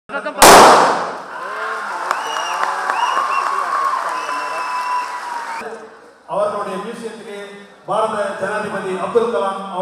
அவர்களுடைய மியூசியத்துக்கு பாரத ஜனாதிபதி அப்துல் கலாம் அவ-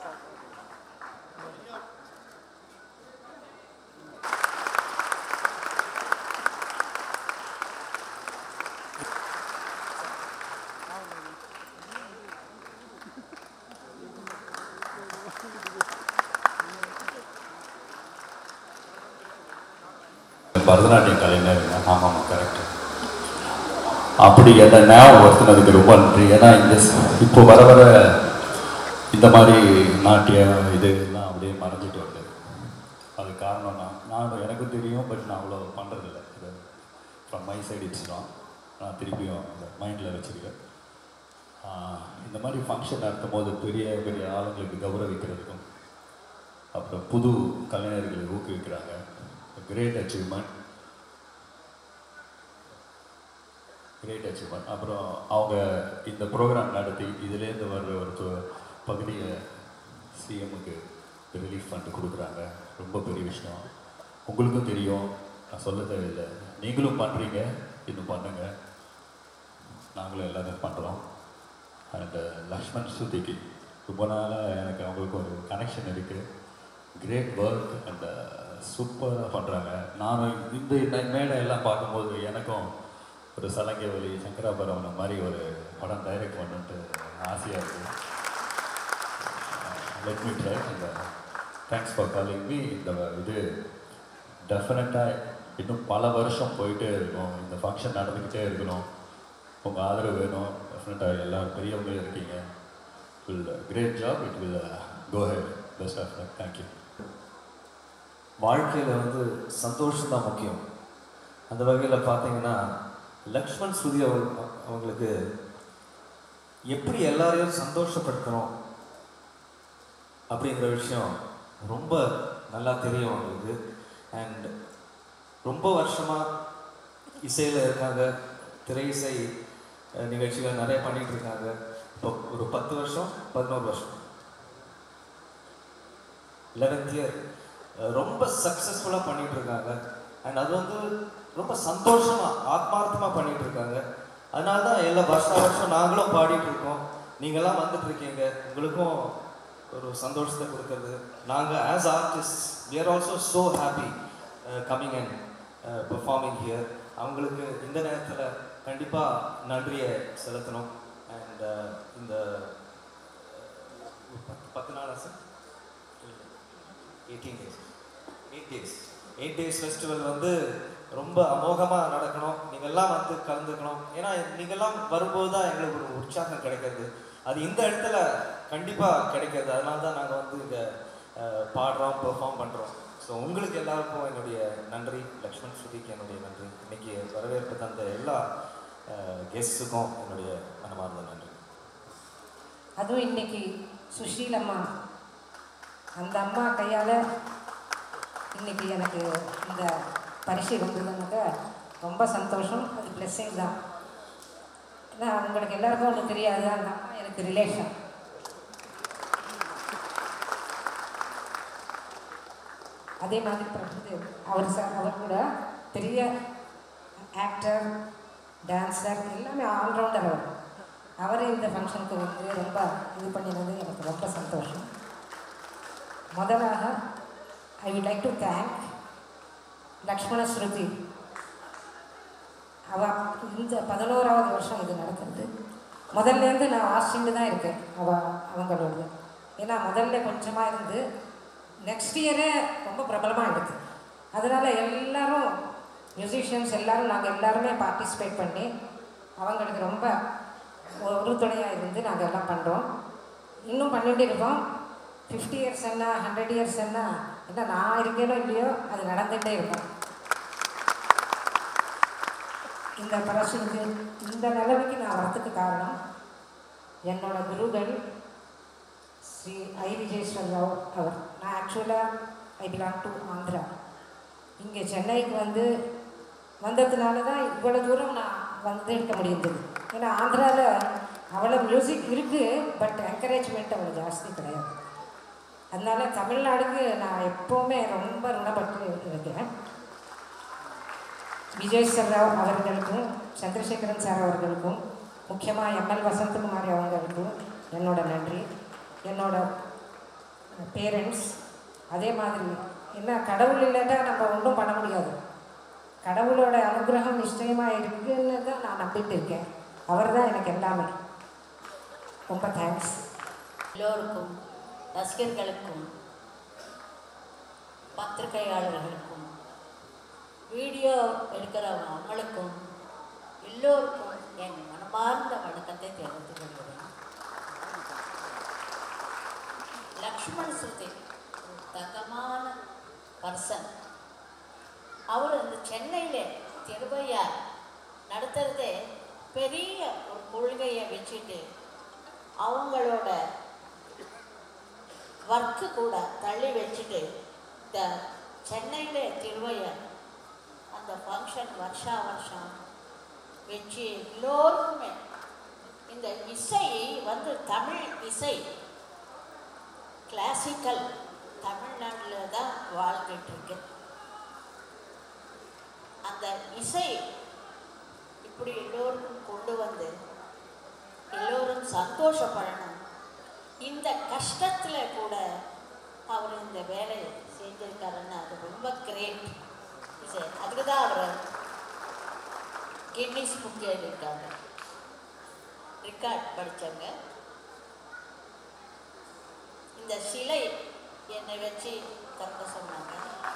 பரதநாட்டிய கலைஞர் ஆமாம் கரெக்ட் அப்படி என்ன ஞாபகப்படுத்தினதுக்கு ரொம்ப நன்றி ஏன்னா இந்த ஸ்- இப்போ வர வர இந்த மாதிரி நாட்டிய இது எல்லாம் அப்படியே மறைஞ்சிட்டு வருது அது காரணம் நான் நான் எனக்கும் தெரியும் பட் நான் அவ்வளோ பண்ணுறதில்ல இது ஃப்ரம் மை சைடு இட்ஸ் தான் நான் திருப்பியும் மைண்டில் வச்சுருக்கேன் ஆஹ், இந்த மாதிரி ஃபங்க்ஷன் நடத்தும் போது பெரிய பெரிய ஆளுங்களுக்கு கௌரவிக்கிறதுக்கும் அப்புறம் புது கலைஞர்களை ஊக்குவிக்கிறாங்க கிரேட் அச்சீவ்மெண்ட் கிரேட் அச்சீவ்மெண்ட் அப்புறம் அவங்க இந்த ப்ரோக்ராம் நடத்தி இதுலேருந்து வர்ற ஒரு தொ- பகுதியை சிஎம்முக்கு ரிலீஃப் ஃபண்ட் கொடுக்குறாங்க ரொம்ப பெரிய விஷயம் உங்களுக்கும் தெரியும் நான் சொல்ல தேவையில்லை நீங்களும் பண்ணுறீங்க இன்னும் பண்ணுங்க நாங்களும் எல்லாத்தையும் பண்ணுறோம் அண்ட் லக்ஷ்மண் ஸ்ருதிக்கு ரொம்ப நாளாக எனக்கு அவங்களுக்கு ஒரு கனெக்ஷன் இருக்குது கிரேட் ஒர்க் அண்ட் சூப்பராக பண்ணுறாங்க நானும் இந்த இந்த மேடை எல்லாம் பார்க்கும்போது எனக்கும் ஒரு சலங்கை வலி சங்கராபுரம் மாதிரி ஒரு படம் டைரக்ட் பண்ணுன்ட்டு ஆசையாக இருக்குது let me try and thanks for calling me இந்த இது டெஃபினட்டாக இன்னும் பல வருஷம் போயிட்டே இருக்கும் இந்த ஃபங்க்ஷன் நடந்துக்கிட்டே இருக்கணும் உங்கள் ஆதரவு வேணும் டெஃபினட்டாக எல்லாரும் பெரியவங்களும் இருக்கீங்க will great job it will go ahead best of luck thank you வாழ்க்கையில் வந்து சந்தோஷம் தான் முக்கியம் அந்த வகையில் பார்த்தீங்கன்னா லக்ஷ்மண் ஸ்ருதி அவங்க அவங்களுக்கு எப்படி எல்லாரையும் சந்தோஷப்படுத்தணும் அப்படிங்கிற விஷயம் ரொம்ப நல்லா தெரியும் அவங்களுக்கு அண்ட் ரொம்ப வருஷமாக இசையில் இருக்காங்க திரை இசை அஹ், நிகழ்ச்சிகள் நிறைய பண்ணிட்டு இருக்காங்க இப்போ ஒரு பத்து வருஷம் பதினோரு வருஷம் லெவன்த் இயர் ரொம்ப சக்ஸஸ்ஃபுல்லாக பண்ணிட்டு இருக்காங்க அண்ட் அது வந்து ரொம்ப சந்தோஷமா ஆத்மார்த்தமா பண்ணிட்டு இருக்காங்க அதனால தான் எல்லா வருஷ வருஷம் நாங்களும் பாடிட்டு இருக்கோம் நீங்கெல்லாம் வந்துட்டு இருக்கீங்க உங்களுக்கும் ஒரு சந்தோஷத்தை கொடுக்கறது நாங்கள் as artist we are also so happy coming and performing here அவங்களுக்கு இந்த நேரத்தில் கண்டிப்பாக நன்றியை செலுத்தணும் அண்ட் இந்த uh, பத்து பத்து நாளா sir eighteen days eight days eight days festival வந்து ரொம்ப அமோகமாக நடக்கணும் நீங்கள்லாம் வந்து கலந்துக்கணும் ஏன்னா நீங்கள்லாம் வரும்போது தான் எங்களுக்கு ஒரு உற்சாகம் கிடைக்கிறது அது இந்த இடத்துல கண்டிப்பாக கிடைக்கிறது அதனால தான் நாங்கள் வந்து இங்கே பாடுறோம் பெர்ஃபார்ம் பண்ணுறோம் ஸோ உங்களுக்கு எல்லாருக்கும் என்னுடைய நன்றி லக்ஷ்மண் ஸ்ருதிக்கு என்னுடைய நன்றி இன்னைக்கு வரவேற்பு தந்த எல்லா கெஸ்ட்டுக்கும் என்னுடைய மனமார்ந்த நன்றி அதுவும் இன்னைக்கு சுஷீல் அம்மா அந்த அம்மா கையால் இன்னைக்கு எனக்கு இந்த பரிசு வந்ததுனாக்க ரொம்ப சந்தோஷம் அது பிளெஸ்ஸிங் தான் ஏன்னா உங்களுக்கு எல்லாருக்கும் ஒன்று தெரியாது அந்த அம்மா எனக்கு ரிலேஷன் அதே மாதிரி பிரபுதேவ் அவர் சார் அவர் கூட பெரிய ஆக்டர் டான்ஸர் எல்லாமே ஆல்ரவுண்டர் அவர் அவர் இந்த ஃபங்க்ஷனுக்கு வந்து ரொம்ப இது பண்ணினது எனக்கு ரொம்ப சந்தோஷம் முதலாக I would like to thank Lakshmana Sruthi அவ இந்த பதினோராவது வருஷம் இது நடக்கிறது முதல்லேருந்து நான் வாசிச்சுட்டு தான் இருக்கேன் அவ அவங்களோட ஏன்னா முதல்ல கொஞ்சமாக இருந்து நெக்ஸ்ட் இயரே ரொம்ப பிரபலமாக எடுத்து அதனால் எல்லாரும் மியூசிஷியன்ஸ் எல்லாரும் நாங்கள் எல்லாருமே பார்ட்டிசிபேட் பண்ணி அவங்களுக்கு ரொம்ப உறுதுணையாக இருந்து நாங்கள் எல்லாம் பண்ணுறோம் இன்னும் பண்ணிகிட்டு இருக்கோம் ஃபிஃப்டி இயர்ஸ் என்ன ஹண்ட்ரட் இயர்ஸ் என்ன என்ன நான் இருக்கேனோ இல்லையோ அது நடந்துகிட்டே இருக்கும் இந்த பரசுக்கு இந்த நிலைமைக்கு நான் வரத்துக்கு காரணம் என்னோட குருகள் ஸ்ரீ ஐ விஜயேஸ்வர் ராவ் அவர் நான் ஆக்சுவலாக ஐ பிலாங் டு ஆந்திரா இங்கே சென்னைக்கு வந்து வந்ததுனால தான் இவ்வளோ தூரம் நான் வந்து இருக்க முடிந்தது ஏன்னா ஆந்திராவில் அவ்வளோ மியூசிக் இருக்குது பட் என்கரேஜ்மெண்ட் அவ்வளோ ஜாஸ்தி கிடையாது அதனால தமிழ்நாடுக்கு நான் எப்போவுமே ரொம்ப ருணப்பட்டு இருக்கேன் விஜய் சார் ராவ் அவர்களுக்கும் சந்திரசேகரன் சார் அவர்களுக்கும் முக்கியமாக எம்எல் வசந்தகுமாரி அவங்களுக்கும் என்னோட நன்றி என்னோட பேரண்ட்ஸ் அதே மாதிரி என்ன கடவுள் இல்லைன்னா நம்ம ஒன்றும் பண்ண முடியாது கடவுளோட அனுகிரகம் நிச்சயமாக இருக்குன்னு தான் நான் நம்பிட்டு இருக்கேன் அவர் தான் எனக்கு எல்லாமே ரொம்ப தேங்க்ஸ் எல்லோருக்கும் ரசிகர்களுக்கும் பத்திரிகையாளர்களுக்கும் வீடியோ எடுக்கிறவங்க அவங்களுக்கும் எல்லோருக்கும் என் மனமார்ந்த வணக்கத்தை தெரிவித்துக் கொள்கிறேன் லக்ஷ்மண் ஸ்ருதி ஒரு தங்கமான பர்சன் அவர் இந்த சென்னையிலே திருவையார் நடத்துறதே பெரிய ஒரு கொள்கையை வச்சுட்டு அவங்களோட ஒர்க்கு கூட தள்ளி வச்சுட்டு இந்த சென்னையில் திருவையார் அந்த ஃபங்க்ஷன் வருஷா வருஷம் வச்சு எல்லோருக்குமே இந்த இசை வந்து தமிழ் இசை கிளாசிக்கல் தமிழ்நாட்டில் தான் வாழ்ந்துட்டு இருக்கு அந்த இசை இப்படி எல்லோருக்கும் கொண்டு வந்து எல்லோரும் சந்தோஷப்படணும் இந்த கஷ்டத்தில் கூட அவர் இந்த வேலையை செஞ்சிருக்காருன்னு அது ரொம்ப கிரேட் இது அதுக்கு தான் அவர் கின்னிஸ் புக் எழுதியிருக்காங்க ரெக்கார்ட் படித்தவங்க இந்த சிலை என்னை வச்சு கற்க சொன்னாங்க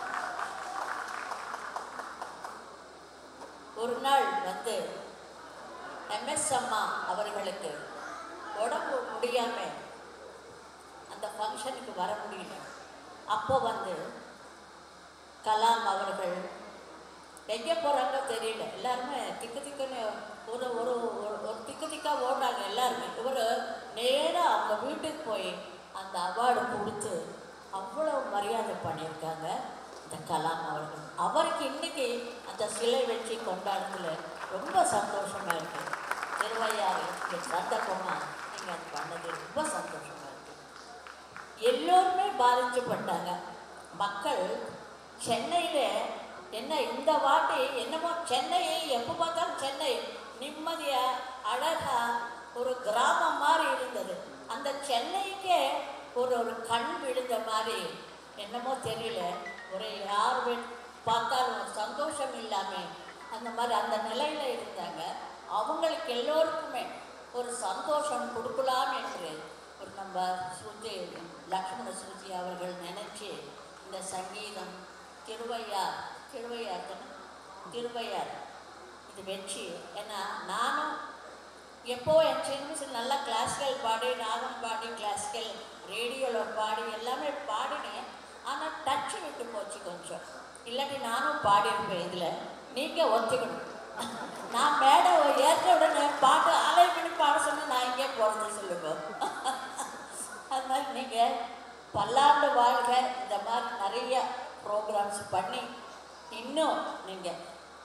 ஒரு நாள் வந்து எம்எஸ் அம்மா அவர்களுக்கு உடம்பு முடியாம அந்த ஃபங்க்ஷனுக்கு வர முடியல அப்போ வந்து கலாம் அவர்கள் எங்கே போகிறாங்க தெரியல எல்லாருமே திக்கு திக்குன்னு ஒரு ஒரு ஒரு ஒரு திக்கு திக்காக ஓடுறாங்க எல்லாருமே இவர் நேராக அவங்க வீட்டுக்கு போய் அந்த அவார்டு கொடுத்து அவ்வளோ மரியாதை பண்ணியிருக்காங்க இந்த கலாம் அவர்கள் அவருக்கு இன்னைக்கு அந்த சிலை வச்சு கொண்டாடுறதுல ரொம்ப சந்தோஷமாக இருக்கு திருவையாறு சந்தர்ப்பமாக நீங்கள் அது பண்ணது ரொம்ப சந்தோஷமாக இருக்கு எல்லோருமே பாதிக்கப்பட்டாங்க மக்கள் சென்னையில் என்ன இந்த வாட்டி என்னமோ சென்னை எப்போ பார்த்தாலும் சென்னை நிம்மதியாக அழகாக ஒரு கிராமம் மாதிரி இருந்தது அந்த சென்னைக்கே ஒரு ஒரு கண் விழுந்த மாதிரி என்னமோ தெரியல ஒரு யார் வீட் பார்த்தாலும் ஒரு சந்தோஷம் இல்லாமல் அந்த மாதிரி அந்த நிலையில் இருந்தாங்க அவங்களுக்கு எல்லோருக்குமே ஒரு சந்தோஷம் கொடுக்கலாம் என்று ஒரு நம்ம ஸ்ருதி லக்ஷ்மண ஸ்ருதி அவர்கள் நினைச்சு இந்த சங்கீதம் திருவையார் திருவையார் தானே திருவையார் இது வச்சு ஏன்னா நானும் எப்போ என் சின்ன வயசுல நல்லா கிளாசிக்கல் பாடி ராகம் பாடி கிளாசிக்கல் ரேடியோவில் பாடி எல்லாமே பாடினேன் ஆனால் டச்சு விட்டு போச்சு கொஞ்சம் இல்லாட்டி நானும் பாடியிருப்பேன் இதில் நீங்கள் ஒத்துக்கணும் நான் மேடை ஏற்ற உடனே பாட்டு அலை பண்ணி பாட சொன்னால் நான் எங்கே போகிறது சொல்லுங்க அது மாதிரி நீங்கள் பல்லாண்டு வாழ்க இந்த மாதிரி நிறைய ப்ரோக்ராம்ஸ் பண்ணி இன்னும் நீங்கள்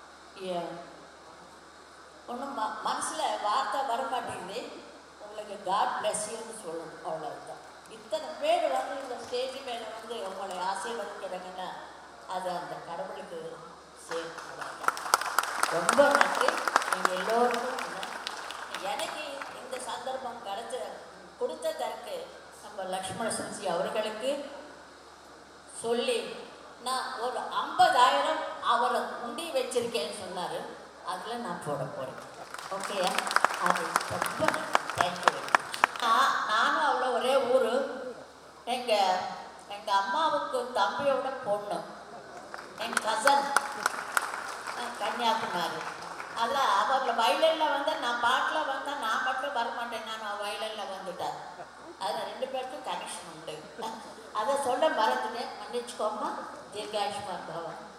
ஒன்றும் ம மனசில் வார்த்தை வர மாட்டேங்குது உங்களுக்கு காட் பிளஸ் யூன்னு சொல்லணும் அவ்வளோதான் இத்தனை பேர் வந்து இந்த ஸ்டேஜ் மேலே வந்து உங்களை ஆசீர்வதிக்கிறாங்கன்னா அது அந்த கடவுளுக்கு சேரும் அவ்வளவுதான். ரொம்ப நன்றி நீங்கள் எல்லோருக்கும் எனக்கு இந்த சந்தர்ப்பம் கிடைச்ச கொடுத்ததற்கு நம்ம லக்ஷ்மண சுசி அவர்களுக்கு சொல்லி நான் ஒரு ஐம்பதாயிரம் அவரை உண்டி வச்சிருக்கேன்னு சொன்னார் அதில் நான் போட போகிறேன் ஓகேயா அது ரொம்ப தேங்க்யூ நான் நானும் அவ்வளோ ஒரே ஊர் எங்கள் எங்கள் அம்மாவுக்கு தம்பியோட பொண்ணு என் கசன் கன்னியாகுமரி அதில் அவரில் வயலில் வந்தால் நான் பாட்டில் வந்தால் நான் மட்டும் வரமாட்டேன் நான் வயலில் வந்துட்டேன் அதில் ரெண்டு பேருக்கும் கனெக்ஷன் உண்டு அதை சொல்ல மறந்துட்டேன் மன்னிச்சுக்கோமா தீர்காயுஷ்மான் பவன்